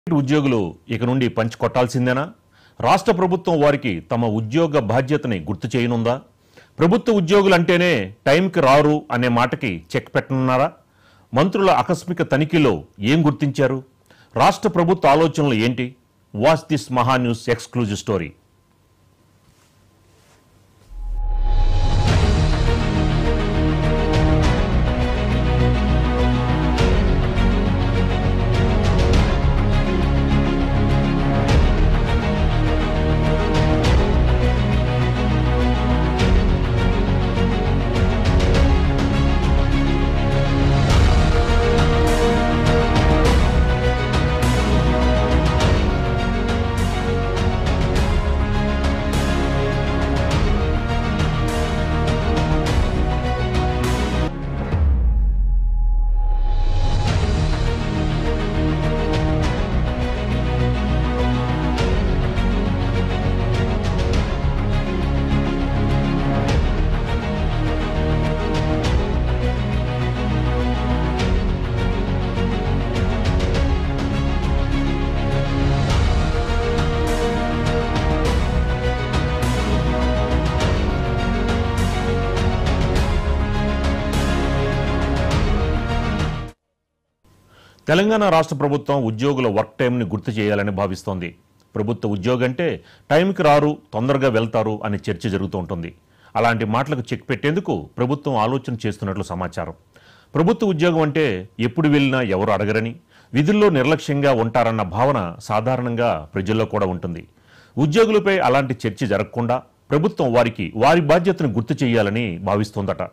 ఉద్యోగులు ఇక నుండి పంచి కొట్టాల్సిందేనా రాష్ట్ర ప్రభుత్వం వారికి తమ ఉద్యోగ బాధ్యతని గుర్తు చేయనుందా ప్రభుత్వ ఉద్యోగులు అంటేనే టైంకి రారు అనే మాటకి చెక్ పెట్టనున్నారా మంత్రుల ఆకస్మిక తనిఖీలో ఏం గుర్తించారు రాష్ట్ర ప్రభుత్వ ఆలోచనలు ఏంటి watch this Maha news exclusive story Telangana రాష్ట్ర ప్రభుత్వం ఉద్యోగుల వర్క్ టైంని గుర్తు చేయాలని భావిస్తోంది ప్రభుత్వ ఉద్యోగం అంటే టైంకి రారు తొందరగా వెళ్తారు అనే చర్చ జరుగుతూ ఉంటుంది అలాంటి మాటలకు చెక్ పెట్టేందుకు ప్రభుత్వం ఆలోచన చేస్తున్నట్లు సమాచారం ప్రభుత్వ ఉద్యోగం అంటే ఎప్పుడు వెళ్ళినా ఎవరు అడగరని విధుల్లో నిర్లక్ష్యంగా ఉంటారన్న భావన సాధారణంగా ప్రజల్లో కూడా ఉంటుంది ఉద్యోగులపై అలాంటి చర్చ జరగకుండా ప్రభుత్వం వారికి వారి బాధ్యతను గుర్తు చేయాలని భావిస్తోందట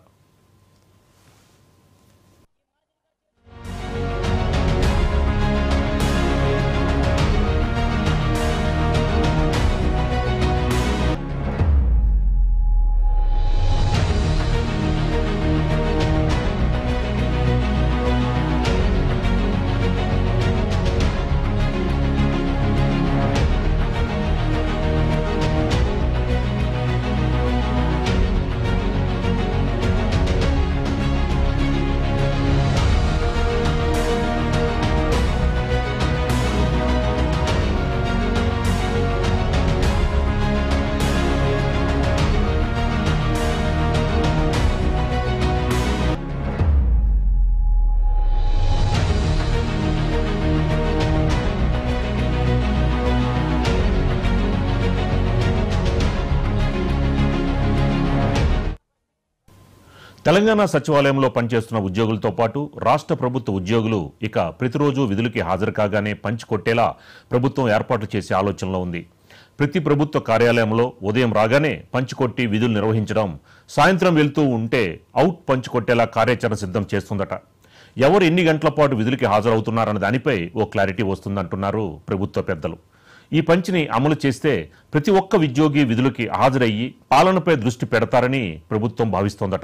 తెలంగాణ సచివాలయంలో పనిచేస్తున్న ఉద్యోగులతో పాటు రాష్ట్ర ప్రభుత్వ ఉద్యోగులు ఇక ప్రతిరోజు విధులకి హాజరు కాగానే పంచి కొట్టేలా ప్రభుత్వం ఏర్పాట్లు చేసే ఆలోచనలో ఉంది ప్రతి ప్రభుత్వ కార్యాలయంలో ఉదయం రాగానే పంచి కొట్టి విధులు నిర్వహించడం సాయంత్రం వెళ్తూ ఉంటే అవుట్ పంచి కొట్టేలా కార్యాచరణ సిద్ధం చేస్తుందట ఎవరు ఎన్ని గంటల పాటు విధులకి హాజరవుతున్నారన్న దానిపై ఓ క్లారిటీ వస్తుందంటున్నారు ప్రభుత్వ పెద్దలు ఈ పంచిని అమలు చేస్తే ప్రతి ఒక్క ఉద్యోగి విధులకి హాజరయ్యి పాలనపై దృష్టి పెడతారని ప్రభుత్వం భావిస్తోందట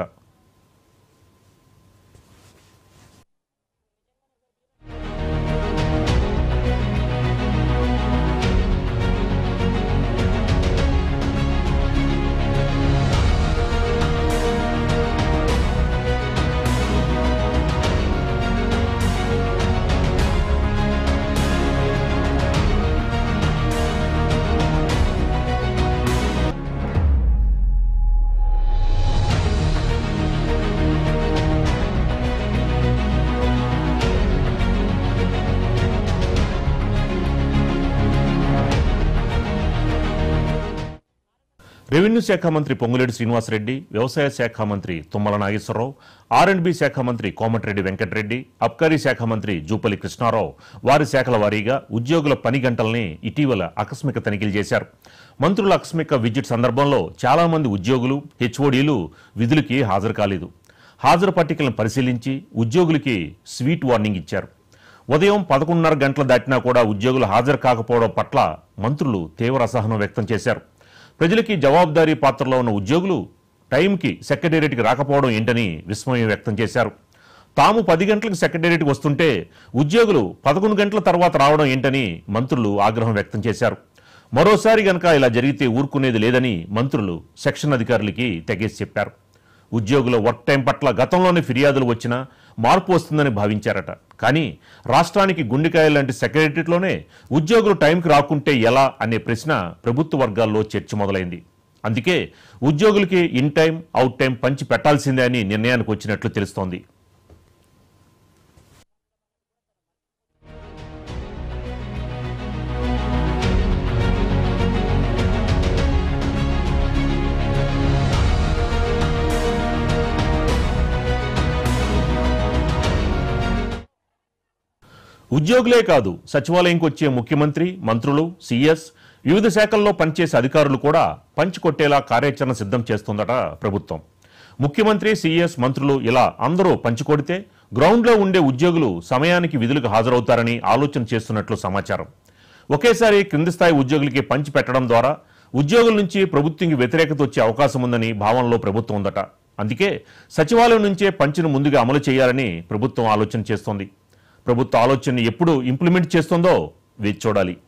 రెవెన్యూ శాఖ మంత్రి పొంగులేటి శ్రీనివాసరెడ్డి వ్యవసాయ శాఖ మంత్రి Tummala Nageswararao R and B శాఖ మంత్రి కోమటిరెడ్డి వెంకటరెడ్డి అబ్కారీ శాఖ మంత్రి జూపల్లి కృష్ణారావు వారి శాఖల వారీగా ఉద్యోగుల పని గంటల్ని ఇటీవల ఆకస్మిక తనిఖీలు చేశారు మంత్రుల ఆకస్మిక విజిట్ సందర్భంలో చాలా మంది ఉద్యోగులు హెచ్ఓడీలు విధులకి హాజరు కాలేదు హాజరు పట్టికలను పరిశీలించి ఉద్యోగులకి స్వీట్ వార్నింగ్ ఇచ్చారు ఉదయం పదకొండున్నర గంటలు దాటినా కూడా ఉద్యోగులు హాజరు కాకపోవడం పట్ల మంత్రులు తీవ్ర అసహనం వ్యక్తం చేశారు ప్రజలకి జవాబుదారీ పాత్రలో ఉన్న ఉద్యోగులు టైంకి సెక్రటేరియట్కి రాకపోవడం ఏంటని విస్మయం వ్యక్తం చేశారు తాము పది గంటలకు సెక్రటేరియట్కి వస్తుంటే ఉద్యోగులు పదకొండు గంటల తర్వాత రావడం ఏంటని మంత్రులు ఆగ్రహం వ్యక్తం చేశారు మరోసారి గనక ఇలా జరిగితే ఊరుకునేది లేదని మంత్రులు సెక్షన్ అధికారులకి తెగేసి చెప్పారు ఉద్యోగుల వర్క్ టైం పట్ల గతంలోనే ఫిర్యాదులు వచ్చినా మార్పు వస్తుందని భావించారట కానీ రాష్ట్రానికి గుండెకాయ లాంటి సెక్రటరీలోనే ఉద్యోగులు టైంకి రాకుంటే ఎలా అనే ప్రశ్న ప్రభుత్వ వర్గాల్లో చర్చ మొదలైంది అందుకే ఉద్యోగులకి ఇన్ టైం అవుట్ టైం పంచి పెట్టాల్సిందే అని నిర్ణయానికి వచ్చినట్లు తెలుస్తోంది ఉద్యోగులే కాదు సచివాలయంకి వచ్చే ముఖ్యమంత్రి మంత్రులు సీఎస్ వివిధ శాఖల్లో పనిచేసే అధికారులు కూడా పంచికొట్టేలా కార్యాచరణ సిద్ధం చేస్తుందట ప్రభుత్వం ముఖ్యమంత్రి సీఎస్ మంత్రులు ఇలా అందరూ పంచికొడితే గ్రౌండ్లో ఉండే ఉద్యోగులు సమయానికి విధులకు హాజరవుతారని ఆలోచన చేస్తున్నట్లు సమాచారం ఒకేసారి క్రింది స్థాయి ఉద్యోగులకి పంచి పెట్టడం ద్వారా ఉద్యోగుల నుంచి ప్రభుత్వంకి వ్యతిరేకత వచ్చే అవకాశం ఉందని భావనలో ప్రభుత్వం ఉందట అందుకే సచివాలయం నుంచే పంచిని ముందుగా అమలు చేయాలని ప్రభుత్వం ఆలోచన చేస్తోంది ప్రభుత్వ ఆలోచనని ఎప్పుడు ఇంప్లిమెంట్ చేస్తుందో వేచి చూడాలి